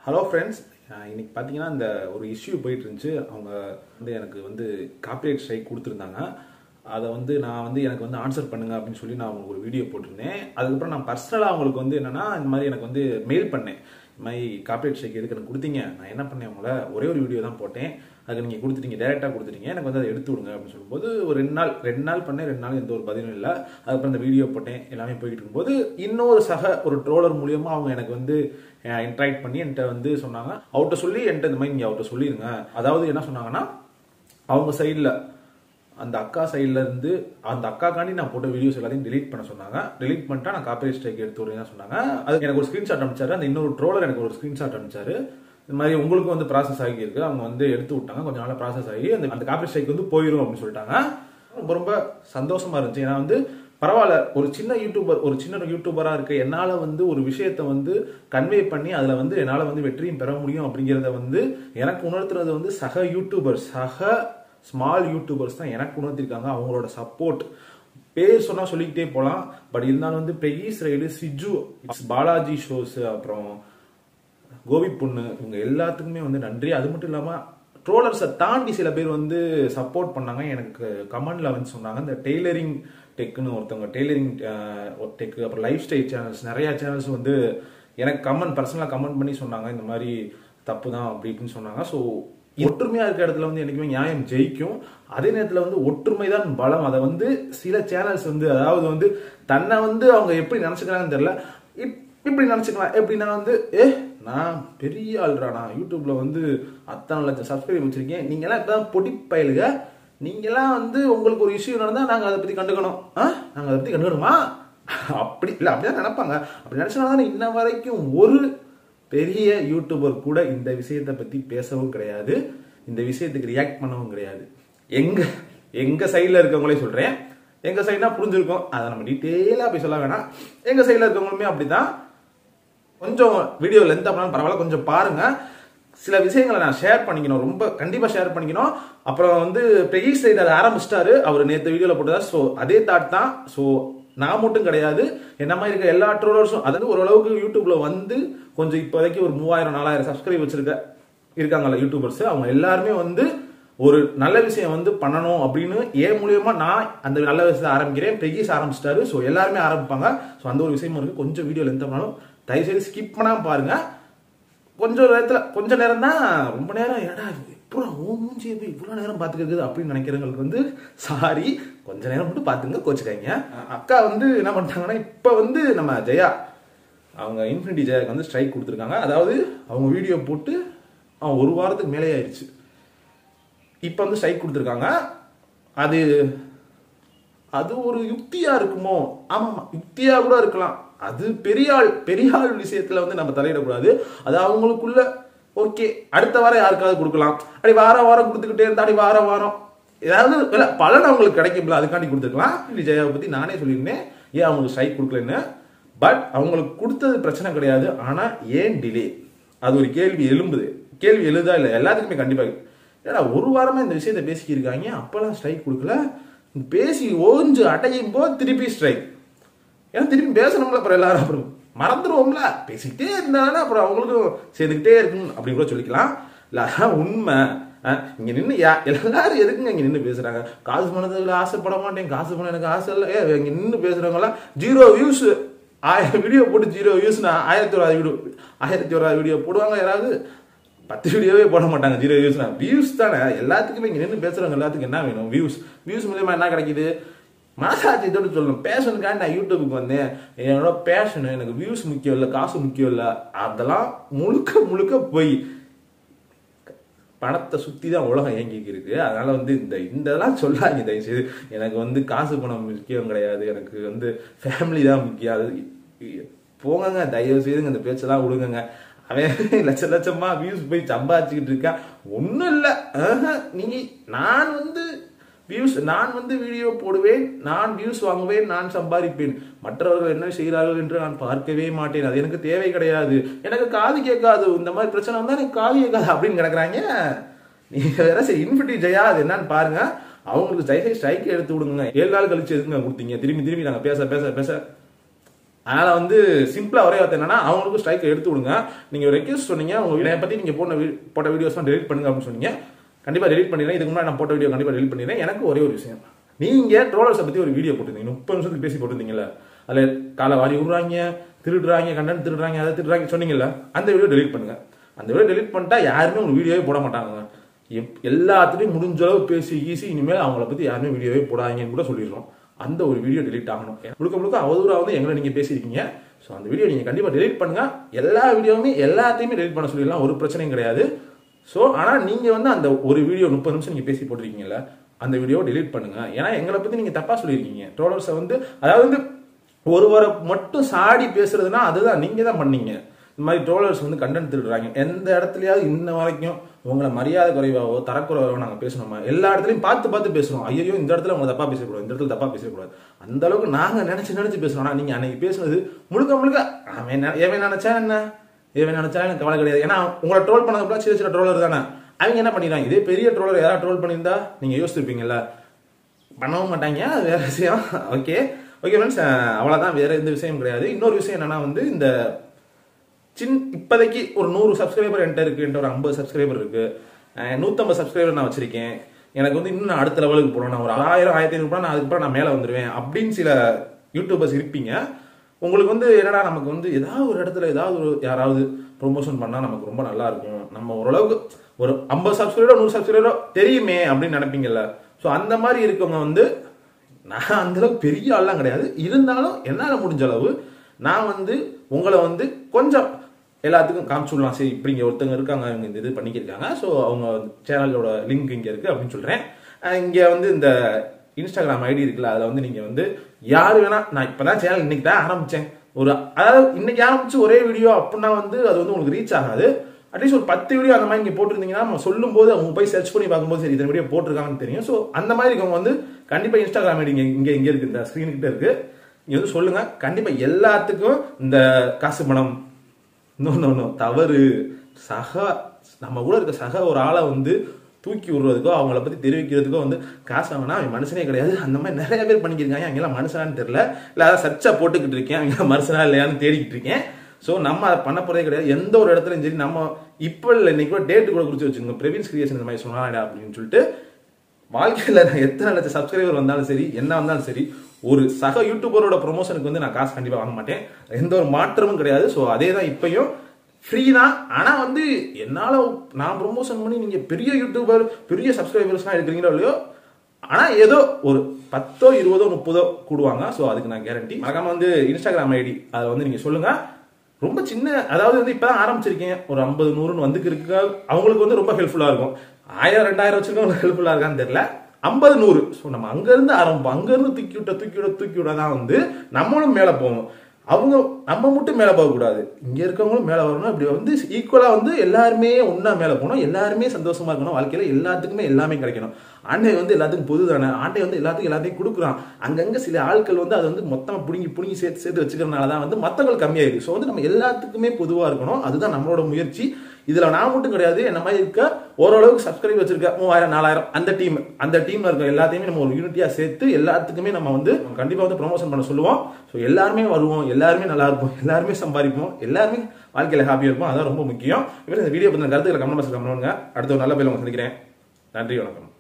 Hello friends இன்னைக்கு பார்த்தீங்கன்னா இந்த ஒரு இஷ்யூ போயிட்டு இருந்துச்சு அவங்க வந்து எனக்கு வந்து காப்பிரைட் ஸ்ட்ரைக் கொடுத்துருந்தாங்க அதை வந்து நான் வந்து எனக்கு வந்து ஆன்சர் பண்ணுங்க அப்படின்னு சொல்லி நான் அவங்களுக்கு ஒரு வீடியோ போட்டிருந்தேன் அதுக்கப்புறம் நான் பர்சனலாக அவங்களுக்கு வந்து என்னன்னா இந்த மாதிரி எனக்கு வந்து மெயில் பண்ணேன் இந்த மாதிரி காப்பிரைட் ஸ்ட்ரைக் எதுக்கு எனக்கு கொடுத்தீங்க நான் என்ன பண்ணேன் உங்களை ஒரே ஒரு வீடியோ தான் போட்டேன் அதுக்கு நீங்கள் கொடுத்துட்டீங்க டேரெக்டாக கொடுத்துட்டீங்க எனக்கு வந்து அதை எடுத்து விடுங்க அப்படின்னு சொல்லும்போது ஒரு ரெண்டு நாள் ரெண்டு நாள் பண்ணேன் ரெண்டு நாள் எந்த ஒரு பதிலும் இல்லை அதுக்கப்புறம் இந்த வீடியோ போட்டேன் எல்லாமே போயிட்டு இருக்கும்போது இன்னொரு சக ஒரு ட்ரோலர் மூலியமா அவங்க எனக்கு வந்து இன்ட்ராக்ட் பண்ணி என்கிட்ட வந்து சொன்னாங்க அவர்கிட்ட சொல்லி என்கிட்ட இந்த மாதிரி நீங்கள் அவர்கிட்ட சொல்லிடுங்க அதாவது என்ன சொன்னாங்கன்னா அவங்க சைடில் அந்த அக்கா சைடில் இருந்து அந்த அக்காக்காண்டி நான் போட்ட வீடியோஸ் எல்லாத்தையும் delete பண்ண சொன்னாங்க delete பண்ணிட்டா நான் காப்பி ஸ்ட்ரைக் எடுத்து வரேன் சொன்னாங்க அதுக்கு எனக்கு ஒரு ஸ்க்ரீன்ஷாட் அனுப்பிச்சாரு அந்த இன்னொரு ட்ரோலர் எனக்கு ஒரு ஸ்க்ரீன்ஷாட் அனுப்பிச்சாரு இந்த மாதிரி உங்களுக்கு வந்து ப்ராசஸ் ஆகி இருக்கு அவங்க வந்து எடுத்து விட்டாங்க கொஞ்ச நாள் ப்ராசஸ் ஆகி அந்த அந்த காப்பி ஸ்ட்ரைக் வந்து போயிடும் அப்படின்னு சொல்லிட்டாங்க ரொம்ப ரொம்ப சந்தோஷமா இருந்துச்சு ஏன்னா வந்து பரவாயில்ல ஒரு சின்ன யூடியூபர் ஒரு சின்ன யூடியூபரா இருக்க என்னால வந்து ஒரு விஷயத்த வந்து கன்வே பண்ணி அதுல வந்து என்னால வந்து வெற்றியும் பெற முடியும் அப்படிங்கறத வந்து எனக்கு உணர்த்துறது வந்து சக யூடியூபர் சக ஸ்மால் யூடியூபர்ஸ் தான் எனக்கு உணர்த்திருக்காங்க அவங்களோட சப்போர்ட் பேர் சொன்னா சொல்லிக்கிட்டே போலாம் பட் இருந்தாலும் வந்து பெகிஸ் ரைடு சிஜு பாலாஜி ஷோஸ் அப்புறம் கோபி பொண்ணு இவங்க எல்லாத்துக்குமே வந்து நன்றி அது மட்டும் இல்லாம ட்ரோலர்ஸை தாண்டி சில பேர் வந்து சப்போர்ட் பண்ணாங்க எனக்கு கமெண்ட்ல வந்து சொன்னாங்க இந்த டெய்லரிங் டெக்குன்னு ஒருத்தவங்க டெய்லரிங் டெக் அப்புறம் லைஃப் ஸ்டைல் சேனல்ஸ் நிறைய சேனல்ஸ் வந்து எனக்கு கமெண்ட் பர்சனலாக கமெண்ட் பண்ணி சொன்னாங்க இந்த மாதிரி தப்பு தான் அப்படி இப்படின்னு சொன்னாங்க ஸோ ஒற்றுமையா இருக்க இடத்துல வந்து என்னைக்குமே நியாயம் ஜெயிக்கும் அதே நேரத்துல வந்து ஒற்றுமை தான் பலம் அதை வந்து சில சேனல்ஸ் வந்து அதாவது வந்து தன்னை வந்து அவங்க எப்படி நினைச்சுக்கிறாங்கன்னு தெரியல இப்- இப்படி நினைச்சுக்கலாம் எப்படின்னா வந்து ஏ நான் பெரிய ஆள்றா நான் யூடியூப்ல வந்து அத்தனை லட்சம் சப்ஸ்கிரைப் வச்சிருக்கேன் நீங்க எல்லாம் இப்பதான் பொடி பயலுக நீங்க எல்லாம் வந்து உங்களுக்கு ஒரு இஷ்யூ நடந்தா நாங்க அதை பத்தி கண்டுக்கணும் ஆ? நாங்க அதை பத்தி கண்டுக்கணுமா அப்படி இல்ல அப்படிதான் நினைப்பாங்க அப்படி நினைச்சனால இன்ன வரைக்கும் ஒரு பெரிய யூடியூபர் கூட இந்த விஷயத்தை பத்தி பேசவும் கிடையாது இந்த விஷயத்துக்கு ரியாக்ட் பண்ணவும் கிடையாது எங்க எங்க சைடுல இருக்கவங்களே சொல்றேன் எங்க சைடுனா புரிஞ்சிருக்கும் அதை நம்ம டீட்டெயிலா போய் சொல்ல வேணாம் எங்க சைடுல இருக்கவங்களுமே அப்படிதான் கொஞ்சம் வீடியோ லென்த் பண்ணாலும் பரவாயில்ல கொஞ்சம் பாருங்க சில விஷயங்களை நான் ஷேர் பண்ணிக்கணும் ரொம்ப கண்டிப்பா ஷேர் பண்ணிக்கணும் அப்புறம் வந்து பெரிய சைடு அதை ஆரம்பிச்சிட்டாரு அவர் நேற்று வீடியோல போட்டதா ஸோ அதே தாட் தான் ஸோ நான் மட்டும் கிடையாது என்ன மாதிரி இருக்க எல்லா ட்ரோலர்ஸும் அதாவது ஓரளவுக்கு யூடியூப்ல வந்து கொஞ்சம் இப்போதைக்கு ஒரு மூவாயிரம் நாலாயிரம் சப்ஸ்கிரைப் வச்சிருக்க இருக்காங்கல்ல யூடியூபர்ஸ் அவங்க எல்லாருமே வந்து ஒரு நல்ல விஷயம் வந்து பண்ணணும் அப்படின்னு ஏன் மூலியமா நான் அந்த நல்ல விஷயத்தை ஆரம்பிக்கிறேன் பெகிஸ் ஆரம்பிச்சிட்டாரு ஸோ எல்லாருமே ஆரம்பிப்பாங்க ஸோ அந்த ஒரு விஷயமும் இருக்கு கொஞ்சம் வீடியோ லென்த் பண்ணாலும் தயவுசெய்து ஸ்கிப் பண்ணாம பாருங்க கொஞ்சம் நேரத்துல கொஞ்ச நேரம் தான் ரொம்ப நேரம் ஏடா எப்படா ஓ மூஞ்சியை போய் இவ்வளோ நேரம் பார்த்துக்கிறது அப்படின்னு நினைக்கிறவங்களுக்கு வந்து சாரி கொஞ்ச நேரம் மட்டும் பார்த்துங்க கோச்சுக்காங்க அக்கா வந்து என்ன பண்ணிட்டாங்கன்னா இப்போ வந்து நம்ம ஜெயா அவங்க இன்ஃபினிட்டி ஜெயாக்கு வந்து ஸ்ட்ரைக் கொடுத்துருக்காங்க அதாவது அவங்க வீடியோ போட்டு அவன் ஒரு வாரத்துக்கு மேலே ஆயிடுச்சு இப்போ வந்து ஸ்ட்ரைக் கொடுத்துருக்காங்க அது அது ஒரு யுக்தியா இருக்குமோ ஆமாமா யுக்தியா கூட இருக்கலாம் அது பெரிய ஆள் பெரிய ஆள் விஷயத்துல வந்து நம்ம தலையிடக்கூடாது அது அவங்களுக்குள்ள ஓகே அடுத்த வாரம் யாருக்காவது கொடுக்கலாம் அப்படி வார வாரம் கொடுத்துக்கிட்டே இருந்தா அப்படி வார வாரம் ஏதாவது இல்ல பலன் அவங்களுக்கு கிடைக்கும்ல அதுக்காண்டி கொடுத்துருக்கலாம் விஜயாவை பத்தி நானே சொல்லியிருந்தேன் ஏன் அவங்களுக்கு ஸ்ட்ரைக் கொடுக்கலன்னு பட் அவங்களுக்கு கொடுத்தது பிரச்சனை கிடையாது ஆனா ஏன் டிலே அது ஒரு கேள்வி எழும்புது கேள்வி எழுதா இல்லை எல்லாத்துக்குமே கண்டிப்பா ஏடா ஒரு வாரமா இந்த விஷயத்தை பேசிக்கிருக்காங்க அப்பெல்லாம் ஸ்ட்ரைக் கொடுக்கல பேசி ஓஞ்சு அடையும் போது திருப்பி ஸ்ட்ரைக் ஏன்னா திருப்பி பேசணும்ல அப்புறம் எல்லாரும் அப்புறம் மறந்துடுவோம்ல பேசிக்கிட்டே இருந்தாங்கன்னா அப்புறம் அவங்களுக்கும் சேர்ந்துக்கிட்டே இருக்கும் அப்படின்னு கூட சொல்லிக்கலாம் இல்ல அதான் உண்மை அஹ், இங்க நின்று யா எல்லாரும் எதுக்குங்க இங்க நின்று பேசுறாங்க காசு பணத்துல ஆசைப்பட மாட்டேன் காசு பணம் எனக்கு ஆசை இல்லை ஏ இங்க நின்று பேசுறவங்கலாம் ஜீரோ வியூஸ் ஆயிரம் வீடியோ போட்டு ஜீரோ வியூஸ்னா ஆயிரத்தி ஒரு வீடியோ ஆயிரத்தி ஒரு வீடியோ போடுவாங்க யாராவது பத்து வீடியோவே போட மாட்டாங்க ஜீரோ வியூஸ்னா வியூஸ் தானே எல்லாத்துக்குமே இங்க நின்று பேசுறவங்க எல்லாத்துக்கும் என்ன வேணும் வியூஸ் வியூஸ் மூலியமா என்ன கிடைக்குது மனசாட்சியத்தோடு சொல்லணும் பேஷனுக்காக நான் யூடியூபுக்கு வந்தேன் என்னோட பேஷன் எனக்கு வியூஸ் முக்கியம் இல்லை காசு முக்கியம் இல்லை அதெல்லாம் முழுக்க முழுக்க போய் பணத்தை சுத்தி தான் உலகம் இயங்கிக்கு இருக்கு அதனால வந்து இந்த இந்த இதெல்லாம் சொல்லாங்க தயவு செய்து எனக்கு வந்து காசு பணம் முக்கியம் கிடையாது எனக்கு வந்து ஃபேமிலி தான் முக்கியம் அது போங்கங்க தயவு செய்து இந்த பேச்செல்லாம் விடுங்கங்க அவன் லட்ச லட்சமா வியூஸ் போய் சம்பாதிச்சுக்கிட்டு இருக்கான் ஒன்றும் இல்லை நீங்க நான் வந்து வியூஸ் நான் வந்து வீடியோ போடுவேன் நான் வியூஸ் வாங்குவேன் நான் சம்பாதிப்பேன் மற்றவர்கள் என்ன செய்கிறார்கள் என்று நான் பார்க்கவே மாட்டேன் அது எனக்கு தேவை கிடையாது எனக்கு காது கேட்காது இந்த மாதிரி பிரச்சனை வந்தா எனக்கு காது கேட்காது அப்படின்னு கிடக்குறாங்க நீங்க வேற சரி இன்ஃபினிட்டி ஜெயா அது என்னன்னு பாருங்க அவங்களுக்கு ஜெயசை ஸ்ட்ரைக் எடுத்து விடுங்க ஏழு நாள் கழிச்சு எதுங்க கொடுத்தீங்க திரும்பி திரும்பி நாங்க பேச பேச பேச அதனால வந்து சிம்பிளா ஒரே வார்த்தை என்னன்னா அவங்களுக்கும் ஸ்ட்ரைக் எடுத்து விடுங்க நீங்க ஒரு ரெக்வஸ்ட் சொன்னீங்க உங்க என்னை பத்தி நீங்க போன வி- போட்ட வீடியோஸ்லாம் டெலிட் பண்ணுங்க அப்படின்னு சொன்னீங்க கண்டிப்பா டெலிட் பண்ணிடுறேன் இதுக்கு முன்னாடி நான் போட்ட வீடியோ கண்டிப்பா டெலிட் பண்ணிடுறேன் எனக்கு ஒரே ஒரு விஷயம் நீங்க ட்ரோலர்ஸை பத்தி ஒரு வீடியோ போட்டிருந்தீங்க முப்பது நிமிஷத்துக்கு பேசி போட்டிருந்தீங்கல்ல அதுல காலை வாரி விடுறாங்க திருடுறாங்க கண்டன் திருடுறாங்க அதை திருடுறாங்க சொன்னீங்கல்ல அந்த வீடியோ டெலிட் பண்ணுங்க அந்த வீடியோ டெலிட் பண்ணிட்டா யாருமே ஒரு வீடியோவே போட மாட்டாங்க எப்- எல்லாத்துலயும் முடிஞ்ச அளவு பேசி ஈசி இனிமேல் அவங்கள பத்தி யாருமே வீடியோவே போடாதீங்கன்னு கூட சொல்லிடுறோம் அந்த ஒரு வீடியோ டெலிட் ஆகணும் முழுக்க முழுக்க அவதூறா வந்து எங்களை நீங்க பேசியிருக்கீங்க ஸோ அந்த வீடியோ நீங்க கண்டிப்பா டெலிட் பண்ணுங்க எல்லா வீடியோவுமே எல்லாத்தையுமே டெலிட் பண்ண சொல்லிடலாம் ஒரு பிரச்சனையும் கிடையாது ஸோ ஆனா நீங்க வந்து அந்த ஒரு வீடியோ முப்பது நிமிஷம் நீங்க பேசி போட்டிருக்கீங்கல்ல அந்த வீடியோ டெலிட் பண்ணுங்க ஏன்னா எங்களை பத்தி நீங்க தப்பா சொல்லியிருக்கீங்க ட்ரோலர்ஸை வந்து அதாவது வந்து ஒருவரை மட்டும் சாடி பேசுறதுன்னா அதுதான் நீங்க தான் பண்ணீங்க இந்த மாதிரி ட்ரோலர்ஸ் வந்து கண்டென்ட் திருடுறாங்க எந்த இடத்துலயாவது இன்ன வரைக்கும் உங்களை மரியாதை குறைவாவோ தரக்குறைவாவோ நாங்க பேசணுமா எல்லா இடத்துலயும் பார்த்து பார்த்து பேசுறோம் ஐயோ இந்த இடத்துல உங்களை தப்பா பேசக்கூடாது இந்த இடத்துல தப்பா பேசக்கூடாது அந்த அளவுக்கு நாங்க நினைச்சு நினைச்சு பேசுறோம் ஆனா நீங்க அன்னைக்கு பேசுனது முழுக்க முழுக்க அவன் நெ- எவன் நினைச்சா என்ன எவன் நினைச்சா எனக்கு கவலை கிடையாது ஏன்னா உங்களை ட்ரோல் பண்ணதுக்குள்ள சின்ன சின்ன ட்ரோலர் தானே அவங்க என்ன பண்ணிடுறாங்க இதே பெரிய ட்ரோலர் யாராவது ட்ரோல் பண்ணியிருந்தா நீங்க யோசிச்சிருப்பீங்கல்ல பண்ணவும் மாட்டாங்க அது வேற விஷயம் ஓகே ஓகே ஃப்ரெண்ட்ஸ் அவ்வளோதான் வேற எந்த விஷயம் கிடையாது இன்னொரு விஷயம் என்னன்னா வந்து இந்த சின் இப்போதைக்கு ஒரு நூறு சப்ஸ்கிரைபர் என்கிட்ட இருக்கு என்கிட்ட ஒரு ஐம்பது சப்ஸ்கிரைபர் இருக்கு அஹ் நூத்தம்பது சப்ஸ்கிரைபர் நான் வச்சிருக்கேன் எனக்கு வந்து இன்னும் நான் அடுத்த லெவலுக்கு போகணும் நான் ஒரு ஆயிரம் ஆயிரத்தி ஐநூறு நான் அதுக்கப்புறம் நான் மேலே வந்துடுவேன் அப்படின்னு சில யூடியூபர்ஸ் இருப்பீங்க உங்களுக்கு வந்து என்னடா நமக்கு வந்து ஏதாவது ஒரு இடத்துல ஏதாவது ஒரு யாராவது ப்ரொமோஷன் பண்ணா நமக்கு ரொம்ப நல்லா இருக்கும் நம்ம ஓரளவுக்கு ஒரு ஐம்பது சப்ஸ்கிரைபரோ நூறு சப்ஸ்கிரைபரோ தெரியுமே அப்படின்னு நினைப்பீங்கல்ல ஸோ அந்த மாதிரி இருக்கவங்க வந்து நான் அந்த அளவுக்கு பெரிய ஆள்லாம் கிடையாது இருந்தாலும் என்னால் முடிஞ்ச அளவு நான் வந்து உங்களை வந்து கொஞ்சம் எல்லாத்துக்கும் காமிச்சு விடலாம் சரி இப்படி இங்கே ஒருத்தங்க இருக்காங்க இவங்க இந்த இது பண்ணிக்கிருக்காங்க ஸோ அவங்க சேனலோட லிங்க் இங்கே இருக்கு அப்படின்னு சொல்றேன் அஹ் இங்க வந்து இந்த இன்ஸ்டாகிராம் ஐடி இருக்குல்ல அதில் வந்து நீங்க வந்து யார் வேணா நான் இப்பதான் சேனல் இன்னைக்கு தான் ஆரம்பிச்சேன் ஒரு அதாவது இன்னைக்கு ஆரம்பிச்சு ஒரே வீடியோ அப்படின்னா வந்து அது வந்து உங்களுக்கு ரீச் ஆகாது அட்லீஸ்ட் ஒரு பத்து வீடியோ அந்த மாதிரி நீங்க போட்டிருந்தீங்கன்னா நம்ம சொல்லும் போது அவங்க போய் சர்ச் பண்ணி பார்க்கும்போது சரி இந்த வீடியோ போட்டிருக்காங்கன்னு தெரியும் ஸோ அந்த மாதிரி இருக்கவங்க வந்து கண்டிப்பா இன்ஸ்டாகிராம் ஐடி இங்க இங்க இங்க இருக்கு இந்த ஸ்கிரீன் கிட்ட இருக்கு நீங்க வந்து சொல்லுங்க கண்டிப்பா எல்லாத்துக்கும் இந்த காசு பணம் நோ நோ நோ தவறு சக நம்ம கூட இருக்க சக ஒரு ஆளை வந்து தூக்கி விடுறதுக்கோ அவங்கள பத்தி தெரிவிக்கிறதுக்கோ வந்து காசு வாங்கினா அவன் மனுஷனே கிடையாது அந்த மாதிரி நிறைய பேர் பண்ணிக்கிருக்காங்க அவங்கெல்லாம் மனுஷனான்னு தெரியல இல்ல அதான் சர்ச்சா போட்டுக்கிட்டு இருக்கேன் அவங்க மனுஷனா இல்லையான்னு தேடிக்கிட்டு இருக்கேன் ஸோ நம்ம அதை பண்ண போறதே கிடையாது எந்த ஒரு இடத்துலையும் சரி நம்ம இப்போ இல்லை இன்னைக்கு கூட டேட்டு கூட குறிச்சு வச்சுக்கோங்க பிரவீன்ஸ் கிரியேஷன் இந்த மாதிரி சொன்னாடா அப்படின்னு சொல்லிட்டு வாழ்க்கையில நான் எத்தனை லட்சம் சப்ஸ்கிரைபர் வந்தாலும் சரி என்ன வந்தாலும் சரி ஒரு சக யூடியூபரோட ப்ரொமோஷனுக்கு வந்து நான் காசு கண்டிப்பா வாங்க மாட்டேன் எந்த ஒரு மாற்றமும் கிடையாது ஸோ அதே தான் இப்பயும் ஃப்ரீ தான் ஆனா வந்து என்னால நான் ப்ரொமோஷன் பண்ணி நீங்க பெரிய யூடியூபர் பெரிய சப்ஸ்கிரைபர்ஸ்லாம் இருக்கிறீங்களோ இல்லையோ ஆனா ஏதோ ஒரு பத்தோ இருபதோ முப்பதோ கூடுவாங்க ஸோ அதுக்கு நான் கேரண்டி மறக்காம வந்து இன்ஸ்டாகிராம் ஐடி அதை வந்து நீங்க சொல்லுங்க ரொம்ப சின்ன அதாவது வந்து இப்பதான் ஆரம்பிச்சிருக்கேன் ஒரு ஐம்பது நூறுன்னு வந்து இருக்கு அவங்களுக்கு வந்து ரொம்ப ஹெல்ப்ஃபுல்லா இருக்கும் ஆயிரம் ரெண்டாயிரம் வச்சிருக்கவங்க ஹெல்ப்ஃபுல்லா இருக்கான்னு தெரியல ஐம்பது நூறு ஸோ நம்ம அங்க இருந்து ஆரம்பிப்போம் அங்க இருந்து தூக்கி விட்ட தூக்கி விட தூக்கி விட தான் வந்து நம்மளும் மேல போவோம் அவங்க நம்ம மட்டும் மேல போக கூடாது இங்க இருக்கவங்களும் மேல வரணும் இப்படி வந்து ஈக்குவலா வந்து எல்லாருமே ஒண்ணா மேல போகணும் எல்லாருமே சந்தோஷமா இருக்கணும் வாழ்க்கையில எல்லாத்துக்குமே எல்லாமே கிடைக்கணும் ஆண்டை வந்து எல்லாத்துக்கும் பொது தானே ஆண்டை வந்து எல்லாத்துக்கும் எல்லாத்தையும் கொடுக்குறான் அங்கங்க சில ஆட்கள் வந்து அதை வந்து மொத்தமா புடுங்கி புடுங்கி சேர்த்து சேர்த்து வச்சுக்கிறதுனால தான் வந்து மத்தவங்களுக்கு கம்மியாயிருக்கு ஸோ வந்து நம்ம எல்லாத்துக்குமே பொதுவா இருக்கணும் அதுதான் நம்மளோட முயற்சி இதுல நான் மட்டும் கிடையாது என்ன மாதிரி இருக்க ஓரளவுக்கு சப்ஸ்கிரைப் வச்சிருக்க மூவாயிரம் நாலாயிரம் அந்த டீம் அந்த டீம்ல இருக்க எல்லாத்தையுமே நம்ம ஒரு யூனிட்டியா சேர்த்து எல்லாத்துக்குமே நம்ம வந்து கண்டிப்பா வந்து ப்ரொமோஷன் பண்ண சொல்லுவோம் ஸோ எல்லாருமே வருவோம் எல்லாருமே நல்லா இருப்போம் எல்லாருமே சம்பாதிப்போம் எல்லாருமே வாழ்க்கையில ஹாப்பியா இருப்போம் அதான் ரொம்ப முக்கியம் இவர் இந்த வீடியோ பத்தின கருத்துக்களை கமெண்ட் பாக்ஸ்ல கமெண்ட் பண்ணுங்க அடுத்த ஒரு நல்ல பேர் உங்களை சந்திக்கிறேன் நன்றி வணக்கம்